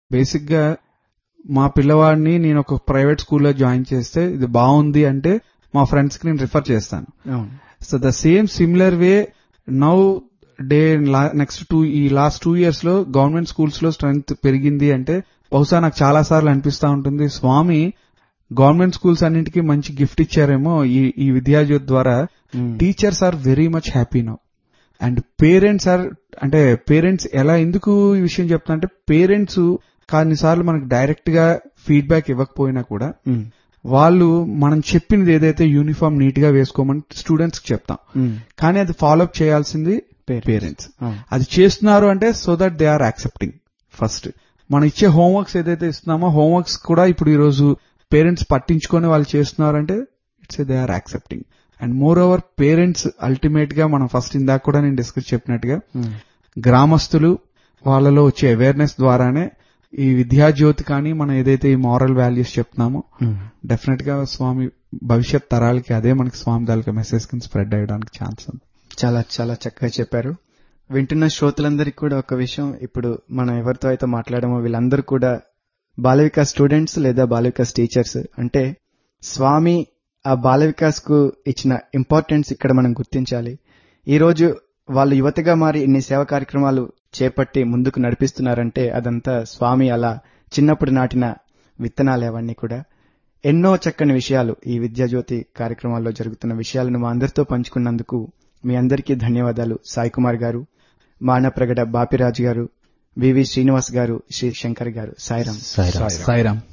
Basic గా మా పిల్లవాడిని నేను ఒక ప్రైవేట్ స్కూల్లో జాయిన్ చేస్తే ఇది బాగుంది అంటే మా ఫ్రెండ్స్ కి నేను రిఫర్ చేస్తాను అవును so the same similar way now day next two ఈ లాస్ట్ టూ ఇయర్స్ లో గవర్నమెంట్ స్కూల్స్ లో స్ట్రెంగ్త్ పెరిగింది అంటే బహుశా నాకు చాలా సార్లు అనిపిస్తా ఉంటుంది స్వామి గవర్నమెంట్ స్కూల్స్ అన్నింటికి మంచి గిఫ్ట్ ఇచ్చారేమో ఈ ఈ విద్యాజ్యోతి ద్వారా teachers are very much happy now and parents are అంటే పేరెంట్స్ ఎలా ఎందుకు ఈ విషయం చెప్తా అంటే పేరెంట్స్ కొన్నిసార్లు మనకు డైరెక్ట్ గా ఫీడ్బ్యాక్ ఇవ్వకపోయినా కూడా ఉమ్, వాళ్ళు మనం చెప్పింది ఏదైతే యూనిఫామ్ నీట్ గా వేసుకోమని స్టూడెంట్స్ కి చెప్తాం ఉమ్, కానీ అది ఫాలోఅప్ చేయాల్సింది Parents. పేరెంట్స్ అవును. అది చేస్తున్నారు అంటే so that they are accepting first మనం ఇచ్చే హోంవర్క్స్ ఏదైతే ఇస్తున్నామో హోంవర్క్స్ కూడా ఇప్పుడు ఈ రోజు పేరెంట్స్ పట్టించుకొని వాళ్ళు చేస్తున్నారంటే it's they are accepting and more over parents ultimate గా మనం ఫస్ట్ ఇందాక కూడా నేను డిస్కస్ చెప్పినట్టుగా ఉమ్, గ్రామస్తులు వాళ్ళలో వచ్చే అవేర్నెస్ ద్వారానే ఈ విద్యాజ్యోతి కానీ మనం ఏదైతే ఈ మారల్ వాల్యూస్ చెప్తున్నామో ఉమ్. డెఫినెట్ గా స్వామి భవిష్యత్ తరాలకి అదే మనకి స్వామి తాలూకా మెసేజ్ కింద స్ప్రెడ్ అయ్యడానికి ఛాన్స్ ఉంది చాలా చాలా చక్కగా చెప్పారు వింటున్న శ్రోతలందరికీ కూడా ఒక విషయం ఇప్పుడు మనం ఎవరితో అయితే మాట్లాడామో వీళ్ళందరూ కూడా బాల వికాస్ స్టూడెంట్స్ లేదా బాల వికాస్ టీచర్స్ అంటే స్వామి ఆ బాల వికాస్ కు ఇచ్చిన ఇంపార్టెన్స్ ఇక్కడ మనం గుర్తించాలి ఈ రోజు వాళ్ళు యువతగా మారి ఇన్ని సేవా కార్యక్రమాలు చేపట్టి ముందుకు నడిపిస్తున్నారంటే అదంతా స్వామి అలా చిన్నప్పుడు నాటిన విత్తనాలు అవన్నీ కూడా ఎన్నో చక్కని విషయాలు ఈ విద్యాజ్యోతి కార్యక్రమాల్లో జరుగుతున్న విషయాలను మా అందరితో పంచుకున్నందుకు మీ అందరికీ ధన్యవాదాలు సాయి కుమార్ గారు మానప్రగడ బాపిరాజు గారు వివి శ్రీనివాస్ గారు శ్రీ శంకర్ గారు సాయిరాం సాయిరాం సాయిరామ్